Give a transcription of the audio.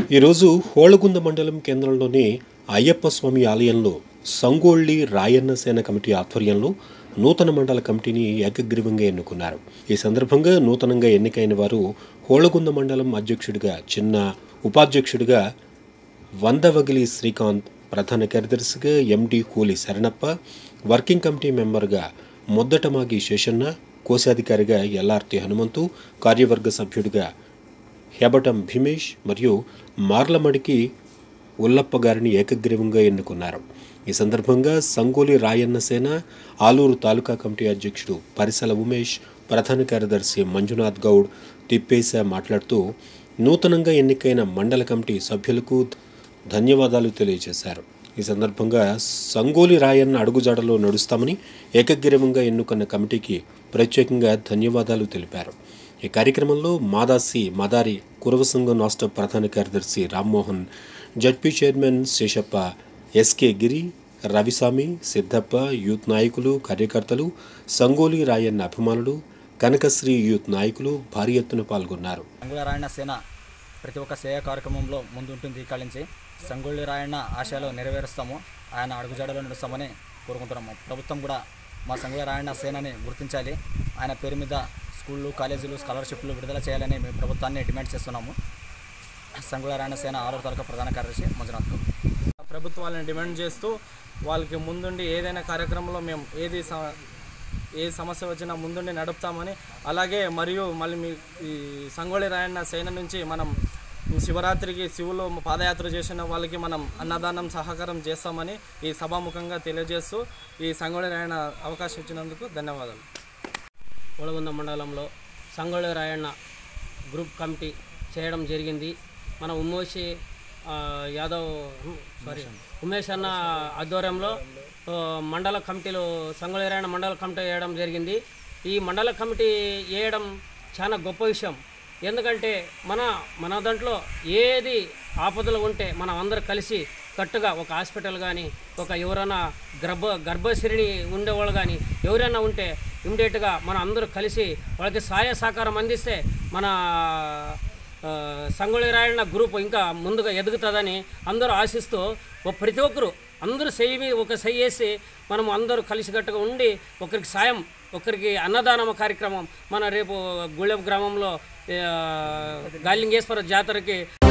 ఈరోజు హోళగుంద మండలం కేంద్రంలోని అయ్యప్ప స్వామి ఆలయంలో సంగోళ్ళి రాయన్న సేన కమిటీ ఆధ్వర్యంలో నూతన మండల కమిటీని ఏకగ్రీవంగా ఎన్నుకున్నారు ఈ సందర్భంగా నూతనంగా ఎన్నికైన వారు హోళగుంద మండలం అధ్యక్షుడిగా చిన్న ఉపాధ్యక్షుడిగా వందవగిలి శ్రీకాంత్ ప్రధాన కార్యదర్శిగా ఎండి కూలి శరణప్ప వర్కింగ్ కమిటీ మెంబర్గా మొద్దటమాగి శేషన్న కోశాధికారిగా ఎల్ఆర్టి హనుమంతు కార్యవర్గ సభ్యుడిగా హెబటం భీమేష్ మరియు మార్లమడికి ఉల్లప్ప గారిని ఏకగ్రీవంగా ఎన్నుకున్నారు ఈ సందర్భంగా సంగోలి రాయన్న సేన ఆలూరు తాలూకా కమిటీ అధ్యక్షుడు పరిసల ఉమేష్ ప్రధాన కార్యదర్శి మంజునాథ్ గౌడ్ తిప్పేశ మాట్లాడుతూ నూతనంగా ఎన్నికైన మండల కమిటీ సభ్యులకు ధన్యవాదాలు తెలియజేశారు ఈ సందర్భంగా సంగోలి రాయన్న అడుగుజాడలో నడుస్తామని ఏకగ్రీవంగా ఎన్నుకున్న కమిటీకి ప్రత్యేకంగా ధన్యవాదాలు తెలిపారు ఈ కార్యక్రమంలో మాదాసి మదారి కురవ సంఘం రాష్ట్ర ప్రధాన కార్యదర్శి Rammohan ZP chairman Seshappa SK Giri Raviswamy Siddappa youth నాయకులు కార్యకర్తలు సంగోలి రాయన్న అభిమానులు కనకశ్రీ యూత్ నాయకులు భారీ ఎత్తున పాల్గొన్నారు సంగోళి రాయಣ್ణ సేన ప్రతి ఒక్క సేవ కార్యక్రమంలో ముందుంటుంది ఈ నుంచి సంగోళి రాయಣ್ణ ఆశయాలు నెరవేరుస్తాము ఆయన అడుగుజాడలో నడుస్తామని కోరుకుంటున్నాము ప్రభుత్వం కూడా మా సంగోళి రాయಣ್ణ సేనని గుర్తించాలి ఆయన పేరు మీద స్కూళ్ళు కాలేజీలు స్కాలర్షిప్లు విడుదల చేయాలని మేము ప్రభుత్వాన్ని డిమాండ్ చేస్తున్నాము సంగోళి రాయಣ್ణ సేన ఆరో తరగతి ప్రధాన కార్యదర్శి మంజునాథ్ గౌడ్. ప్రభుత్వాలను డిమాండ్ చేస్తూ వాళ్ళకి ముందుండి ఏదైనా కార్యక్రమంలో మేము ఏది స- ఏ సమస్య వచ్చినా ముందుండి నడుపుతామని అలాగే మరియు మళ్ళీ మీ ఈ సంగోళి రాయన్న సేన నుంచి మనం శివరాత్రికి శివులు పాదయాత్ర చేసిన వాళ్ళకి మనం అన్నదానం సహకారం చేస్తామని ఈ సభాముఖంగా తెలియజేస్తూ ఈ సంగోళి రాయన్న అవకాశం ఇచ్చినందుకు ధన్యవాదాలు ఒళగుంద మండలంలో సంగోళ రాయಣ್ణ గ్రూప్ కమిటీ చేయడం జరిగింది మన ఉమేషి ఆ, యాదవ్ సారీ ఉమేష్ అన్న ఆధ్వర్యంలో ఆ, మండల కమిటీలో సంగోళ రాయಣ್ణ మండల కమిటీ వేయడం జరిగింది ఈ మండల కమిటీ వేయడం చాలా గొప్ప విషయం ఎందుకంటే మన మన దాంట్లో ఏది ఆపదలు ఉంటే మనం అందరు కలిసి కట్టుగా ఒక హాస్పిటల్ కానీ ఒక ఎవరైనా గర్భ గర్భశ్రీని ఉండేవాళ్ళు కానీ ఎవరైనా ఉంటే ఇమ్మీడియట్గా మనం అందరూ కలిసి వాళ్ళకి సహాయ సహకారం అందిస్తే మన ఆ, సంగొళి రాయణ గ్రూప్ ఇంకా ముందుగా ఎదుగుతుందని అందరూ ఆశిస్తూ ఓ ప్రతి ఒక్కరు అందరూ సెయ్యి మీద ఒక సెయ్యి వేసి మనం అందరూ కలిసికట్టుగా ఉండి ఒకరికి సాయం ఒకరికి అన్నదానం కార్యక్రమం మన రేపు గుళ్ళెం గ్రామంలో ఆ, గాలింగేశ్వర జాతరకి